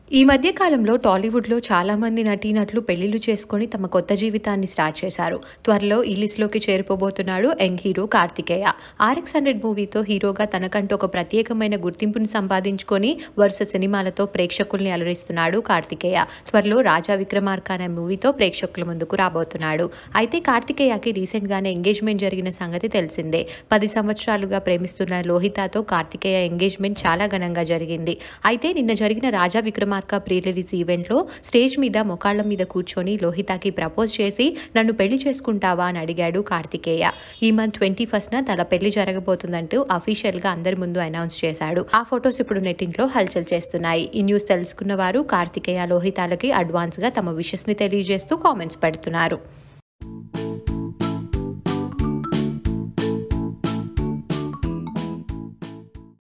ఈ మధ్య కాలంలో టాలీవుడ్లో చాలా మంది నటీనటులు పెళ్లిళ్లు చేసుకొని తమ కొత్త జీవితాన్ని స్టార్ట్ చేశారు త్వరలో ఈ లిస్ట్లోకి చేరిపోబోతున్నాడు young hero Karthikeya RX hundred మూవీతో హీరోగా తనకంటూ ఒక ప్రత్యేకమైన గుర్తింపుని సంపాదించుకొని వరుస సినిమాలతో ప్రేక్షకుల్ని అలరిస్తున్నాడు కార్తికేయ త్వరలో రాజా విక్రమార్క అనే మూవీతో ప్రేక్షకుల ముందుకు రాబోతున్నాడు అయితే కార్తికేయకి రీసెంట్గానే ఎంగేజ్మెంట్ జరిగిన సంగతి తెలిసిందే పది సంవత్సరాలుగా ప్రేమిస్తున్న లోహితాతో కార్తికేయ ఎంగేజ్మెంట్ చాలా ఘనంగా జరిగింది అయితే నిన్న జరిగిన రాజా విక్రమార్క ప్రీ రిలీజ్ ఈవెంట్లో స్టేజ్ మీద మొకాళ్ల మీద కూర్చొని లోహితాకి ప్రపోజ్ చేసి నన్ను పెళ్లి చేసుకుంటావా అని అడిగాడు కార్తికేయ ఈ మంత్ ట్వంటీ ఫస్ట్న తన పెళ్లి జరగబోతుందంటూ అఫీషియల్గా అందరి ముందు అనౌన్స్ చేశాడు ఆ ఫొటోస్ ఇప్పుడు నెట్టింట్లో హల్చల్ చేస్తున్నాయి ఈ న్యూస్ తెలుసుకున్న వారు కార్తికేయ లోహితాలకి అడ్వాన్స్గా తమ విషెస్ని తెలియజేస్తూ కామెంట్స్ పెడుతున్నారు